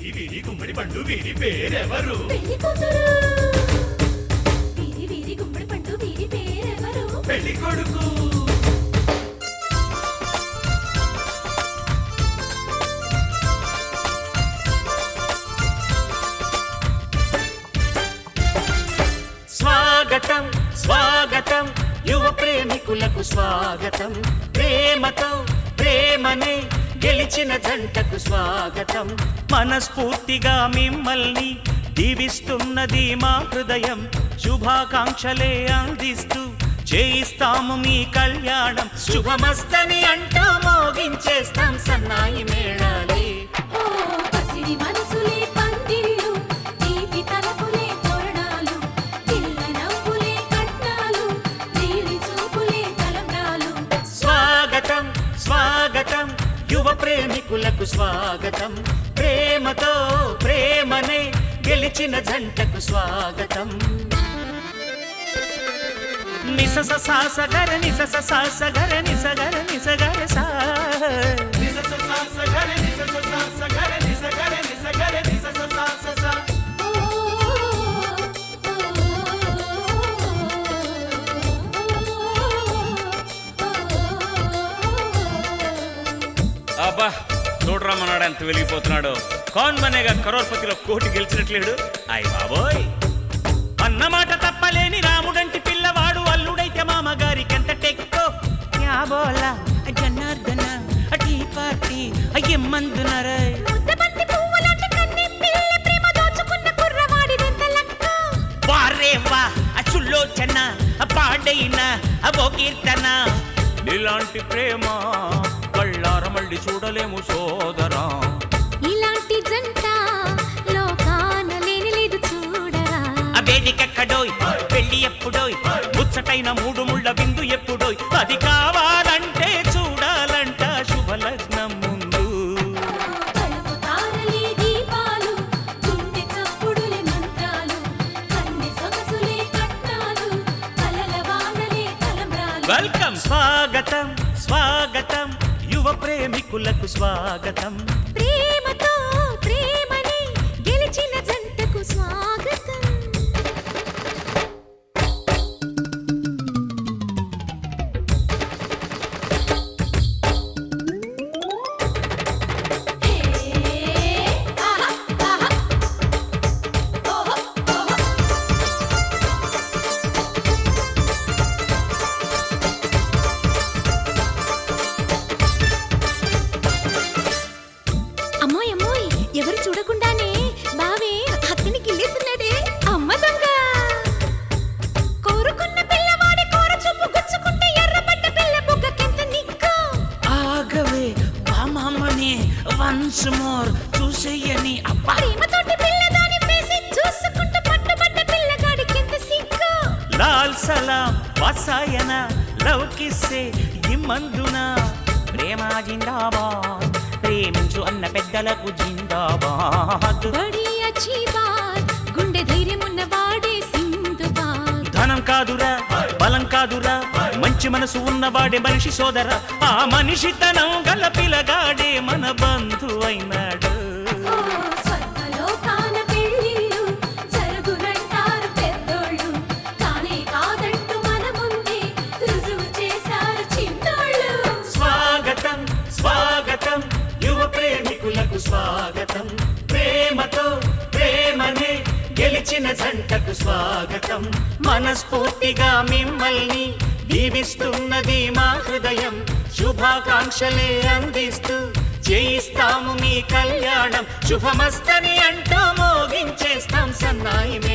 వీరి వీరి గుమ్మడి పండు వీరి పేరెవరు పెళ్లి కూతురు వీరి వీరి గుమ్మడి పండు వీరి పేరెవరు పెళ్లి కొడుకు స్వాగతం స్వాగతం యువ ప్రేమికులకు స్వాగతం ప్రేమతో ప్రేమనే గెలిచిన జంటకు స్వాగతం మనస్ఫూర్తిగా మిమ్మల్ని దీవిస్తున్నది మా హృదయం శుభాకాంక్షలే అందిస్తూ చేయిస్తాము మీ కళ్యాణం శుభమస్తని అంటూ మోగించేస్తాం సన్నాయి మేళాలే ఓ పసిడి మనసులే పందిళ్ళు తీపి తలపులే తోరణాలు పిల్ల నవ్వులే కట్నాలు నీలి చూపులే తలంబ్రాలు స్వాగతం స్వాగతం యువ ప్రేమికులకు స్వాగతం ప్రేమతో ప్రేమనే గెలిచిన జంటకు స్వాగతం నిసస సాసగర నిసస సాసగర నిసగర నిసగర సా నిసస సాస గర నిసస సాస గర నిస గర నిస గర నిసస సాస సా. ఓ అబ్బా చూడరమ్మన్నాడు ఎంత వెలిగిపోతున్నాడు కాన్ బనేగా కరోర్పతిలో కోటి గెలిచినట్లేడు అయ్ బాబోయ్ అన్నమాట తప్పలేని రాముడంటి పిల్లవాడు అల్లుడైతే మామగారికి ఎంత టెక్కో యాబోలా జనార్దన టీ పార్టీ అయ్యమ్మందునరై ముద్దబంతి పువ్వులాంటి కన్నె పిల్ల ప్రేమ దోచుకున్న కుర్రవాడిదెంత లక్క వారే వా అచుల్లోచన పాడైన అవో కీర్తన ఇలాంటి ప్రేమ కళ్ళార మళ్ళీ చూడలేము సోదరా ఇలాంటి జంట లోకాన లేని లేదు చూడరా ఆ వేదికెక్కడోయ్ పెళ్లి ఎప్పుడోయ్ ముచ్చటైన మూడు ముళ్ళ విందు ఎప్పుడోయ్ అది కావాలంటే చూడాలంట శుభలగ్నం ముందు తలుపు తారలే దీపాలు గుండె చప్పుడులే మంత్రాలు కన్నె సొగసులే కట్నాలు కలల వానలే తలంబ్రాలు వెల్కమ్ స్వాగతం స్వాగతం యువ ప్రేమికులకు స్వాగతం ప్రేమతో ప్రేమని గెలిచిన జంటకు స్వాగతం అమ్మోయ్ అమ్మోయ్ ఎవరు చూడకుండానే బావే అతనికి గిల్లేస్తున్నాడే అమ్మ దొంగ కోరుకున్న పిల్లవాడి కోర చూపు గుచ్చుకుంటే ఎర్రబడ్డ పిల్ల బుగ్గకెంత నిక్కు ఆగవే బామని వన్స్ మోర్ చూసేయని అబ్బా ప్రేమతోటి పిల్లదాని ఫేసి చూసుకుంటూ పట్టుబడ్డ పిల్లగాడికెంత సిగ్గు లాల్ సలాం వసాయన లవ్ కిస్సే ఇమ్మందున ప్రేమ జిందాబాద్ ప్రేమించు అన్న పెద్దలకు జిందాబాద్ బడి అచ్చి బాత్ గుండె ధైర్యం ఉన్న వాడే సింధుబాద్ ధనం కాదురా బలం కాదురా మంచి మనసు ఉన్నవాడే మనిషి సోదర ఆ మనిషి తనం గల పిలగాడే మన బంధు అయినాడు స్వర్గలోకాన పెళ్ళిళ్ళు జరుగునంటారు పెద్దోళ్ళు కానే కాదంటూ మన ముందే రుజువు చేశారు చిన్నోళ్ళు స్వాగతం స్వాగతం యువ ప్రేమికులకు స్వాగతం ప్రేమతో ప్రేమనే గెలిచిన జంటకు స్వాగతం మనస్ఫూర్తిగా మిమ్మల్ని దీవిస్తున్నది మా హృదయం శుభాకాంక్షలే అందిస్తూ చేయిస్తాము మీ కళ్యాణం శుభమస్తని అంటూ మోగించేస్తాం సన్నాయి